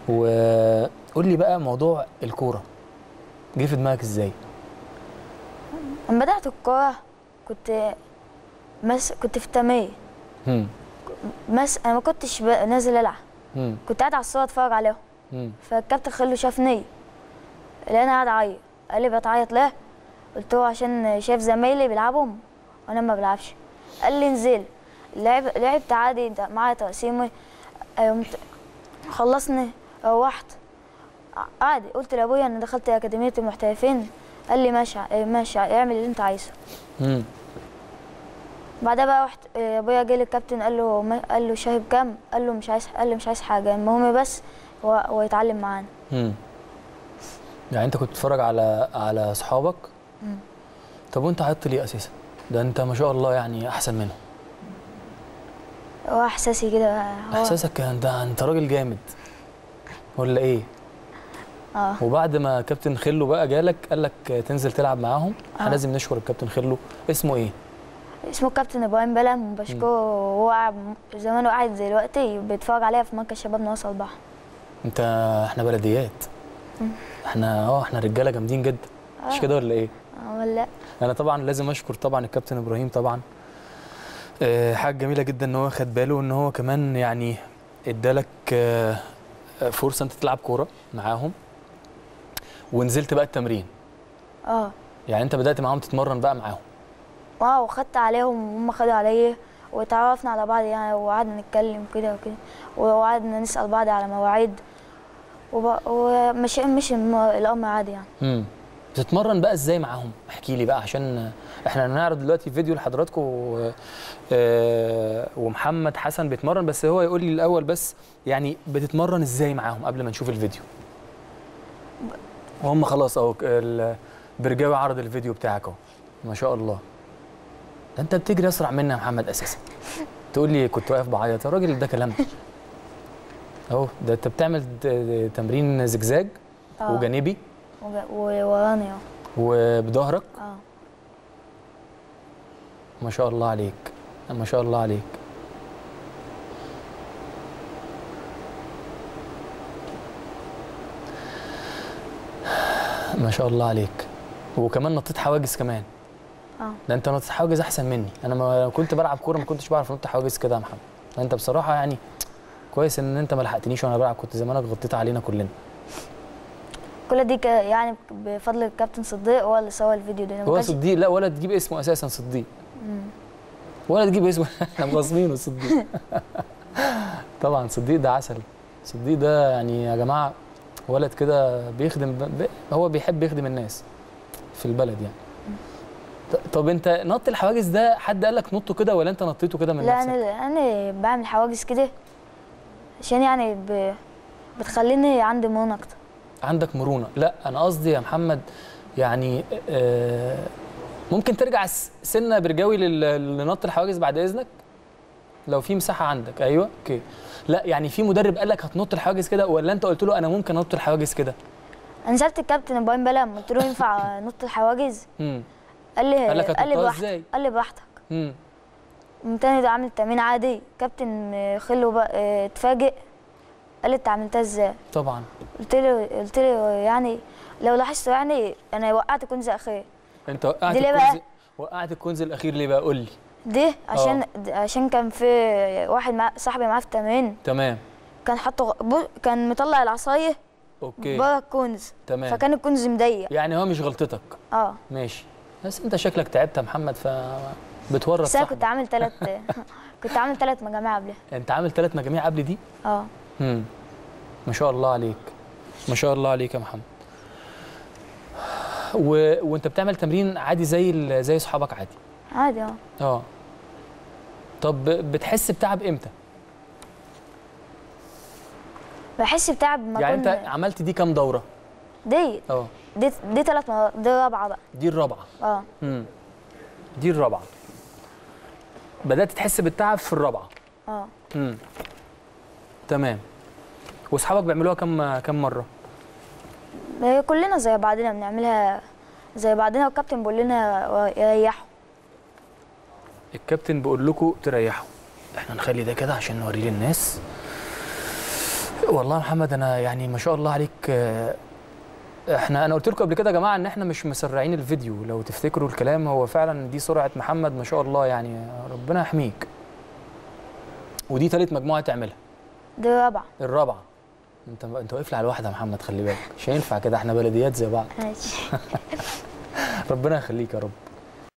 وقول لي بقى موضوع الكوره جه في دماغك ازاي لما بدأت الكورة كنت مس... كنت في التمرين هم مس... انا ما كنتش ب... نازل العب هم كنت قاعد على الصورة اتفرج عليهم هم فالكابتن خلو شافني لقينا قاعد اعيط قال لي بتعيط ليه قلت له عشان شايف زمايلي بيلعبوا وانا ما بلعبش قال لي انزل لعب لعبت عادي انت معايا تقسيمي قمت خلصني روحت ع- عادي قلت لابويا انا دخلت اكاديميه المحترفين قال لي ماشي ع- ماشي اعمل اللي انت عايزه هم بعدها بقى رحت آه، ابويا جه للكابتن قال له ما- قال له شايب كام قال له مش عايز قال له مش عايز حاجه المهم بس هو هو يتعلم معانا هم يعني انت كنت بتتفرج على على اصحابك طب وانت عيطت ليه اساسا ده انت ما شاء الله يعني احسن منهم هو احساسي كده هو احساسك كان ده انت راجل جامد ولا ايه اه وبعد ما كابتن خلو بقى جالك قال لك تنزل تلعب معاهم احنا آه. لازم نشكر الكابتن خلو اسمه ايه اسمه كابتن ابراهيم بلم وبشكره هو قاعد زمانه قاعد دلوقتي بيتفرج عليها في مركز شباب نواصل البحر انت احنا بلديات احنا اه احنا رجاله جامدين جدا مش آه. كده ولا ايه اه ولا انا طبعا لازم اشكر طبعا الكابتن ابراهيم طبعا آه، حاجه جميله جدا ان هو خد باله ان هو كمان يعني ادالك آه، آه، فرصه انت تلعب كوره معاهم ونزلت بقى التمرين اه يعني انت بدات معاهم تتمرن بقى معاهم اه وخدت عليهم وهم خدوا عليا وتعرفنا على بعض يعني وقعدنا نتكلم كده وكده وقعدنا نسأل بعض على مواعيد وب- ومشي مشي الم- الأمر عادي يعني امم بتتمرن بقى ازاي معاهم احكي لي بقى عشان احنا هنعرض دلوقتي فيديو لحضراتكم و- آه، ومحمد حسن بيتمرن بس هو يقول لي الاول بس يعني بتتمرن ازاي معاهم قبل ما نشوف الفيديو وهم خلاص اهو ال- برجاوي عرض الفيديو بتاعك اهو ما شاء الله ده انت بتجري اسرع مني يا محمد اساسا تقول لي كنت واقف بعيط يا راجل ده كلام اهو ده انت بتعمل ت- تمرين زجزاج اه وجانبي وج- ووراني اه وبظهرك اه ما شاء الله عليك ما شاء الله عليك ما شاء الله عليك وكمان نطيت حواجز كمان اه ده انت نطيت حواجز احسن مني انا ما كنت بلعب كوره ما كنتش بعرف انط حواجز كده يا محمد ده انت بصراحه يعني كويس ان انت ما لحقتنيش وانا بلعب كنت زمانك غطيت علينا كلنا كل دي ك- يعني بفضل الكابتن صديق هو اللي سوى الفيديو ده ما هو كانش- صديق لا ولا تجيب اسمه اساسا صديق ولا تجيب اسمه احنا مغصبينه صديق طبعا صديق ده عسل صديق ده يعني يا جماعه ولد كده بيخدم ب... هو بيحب يخدم الناس في البلد يعني ط- طب انت نط الحواجز ده حد قال لك نطه كده ولا انت نطيته كده من لا نفسك؟ انا انا بعمل حواجز كده عشان يعني ب... بتخليني عندي مرونة اكتر عندك مرونه لا انا قصدي يا محمد يعني آه ممكن ترجع س- سنه برجاوي لل- لنط الحواجز بعد اذنك لو في مساحه عندك ايوه اوكي لا يعني في مدرب قال لك هتنط الحواجز كده ولا انت قلت له انا ممكن انط الحواجز كده انا سالت الكابتن ابراهيم بلام قلت له ينفع نط الحواجز امم قال لي قال لك قال لي هتنطها براحتك ازاي؟ قال لي براحتك امم قمت تاني ده عامل تمرين عادي كابتن آه، خلو بقى آه، اتفاجئ قال لي انت عملتها ازاي طبعا قلت له قلت له يعني لو لاحظت يعني انا وقعت كنز اخير انت وقعت دي ليه الكنز بقى؟ وقعت الكنز الاخير ليه بقى قول لي ده عشان عشان كان في واحد مع صاحبي معاه في التمرين تمام كان حاطه بو- كان مطلع العصايه اوكي بره الكنز تمام فكان الكنز مضيق يعني هو مش غلطتك اه ماشي بس انت شكلك تعبت يا محمد ف بتورط بس انا صاحبك كنت عامل ثلاث كنت عامل ثلاث مجاميع قبلها انت عامل ثلاث مجاميع قبل دي اه امم ما شاء الله عليك ما شاء الله عليك يا محمد و... وانت بتعمل تمرين عادي زي ال... زي اصحابك عادي عادي اه اه طب بتحس بتعب امتى بحس بتعب ما يعني انت كنا عملت دي كام دوره دي اه دي دي ثلاث مرات دي رابعه بقى دي الرابعه اه امم دي الرابعه بدات تحس بالتعب في الرابعه اه امم تمام واصحابك بيعملوها كم كم مره هي كلنا زي بعضنا بنعملها زي بعضنا والكابتن بيقول لنا ريحوا الكابتن بيقول لكم تريحوا احنا نخلي ده كده عشان نوريه للناس والله يا محمد انا يعني ما شاء الله عليك آه، احنا انا قلت لكم قبل كده يا جماعه ان احنا مش مسرعين الفيديو لو تفتكروا الكلام هو فعلا دي سرعه محمد ما شاء الله يعني ربنا يحميك ودي ثالث مجموعه تعملها دي رابعة الرابعه انت انت واقف لي على الواحده يا محمد خلي بالك مش هينفع كده احنا بلديات زي بعض ماشي ربنا يخليك يا رب